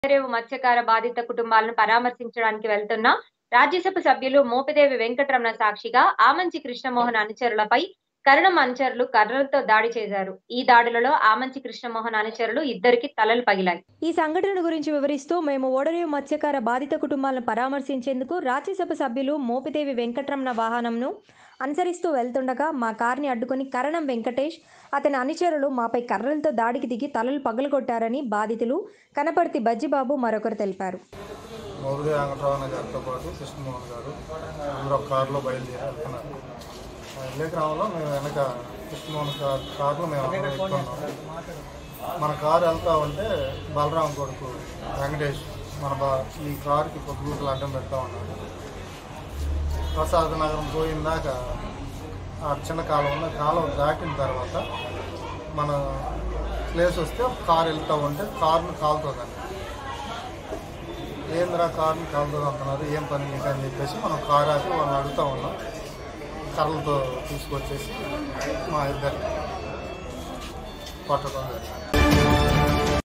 ఓడరేవు మత్స్యకార బాధిత కుటుంబాలను పరామర్శించడానికి వెళ్తున్న రాజ్యసభ సభ్యులు మోపిదేవి వెంకటరమణ సాక్షిగా ఆమంచి కృష్ణమోహన్ అనుచరులపై కరణం అనుచరులు కర్రలతో దాడి చేశారు ఈ దాడులలో ఆమంచి కృష్ణమోహన్ అనుచరులు ఇద్దరికి తలలు పగిలాయి ఈ సంఘటన గురించి వివరిస్తూ మేము ఓడరేవు మత్స్యకార బాధిత కుటుంబాలను పరామర్శించేందుకు రాజ్యసభ సభ్యులు మోపిదేవి వెంకటరమణ వాహనంను అనుసరిస్తూ వెళ్తుండగా మా కార్ని అడ్డుకొని కరణం వెంకటేష్ అతని అనుచరులు మాపై కర్రలతో దాడికి దిగి తలలు పగలగొట్టారని బాధితులు కనపర్తి బజ్జిబాబు మరొకరు తెలిపారు మౌరుదే వెంకటరమణ గారితో పాటు కృష్ణమోహన్ గారు అందరూ ఒక కారులో బయలుదేరి వెళ్తున్నారు ఆ వెళ్ళే క్రమంలో మేము వెనక కృష్ణమోహన్ కార్ కారులో మేము అందరం ఎక్కున్నాం మన కారు వెళ్తా ఉంటే బలరాం కొడుకు వెంకటేష్ మన బా ఈ కారుకి పొద్దుగూకులు అడ్డం పెడతా ఉన్నాడు ప్రసాద్ నగరం పోయిందాక ఆ చిన్న కాలువ కాలువ దాటిన తర్వాత మన ప్లేస్ వస్తే కారు వెళ్తూ ఉంటే కారును కాలుతుందండి ఏంద్రా కార్ని కాలుతుంది అంటున్నారు ఏం పని మీకు అని చెప్పేసి మనం కారు ఆపి వాళ్ళని అడుగుతూ ఉన్నాం కర్రలతో తీసుకొచ్చేసి మా ఇద్దరు కొట్టడం జరిగింది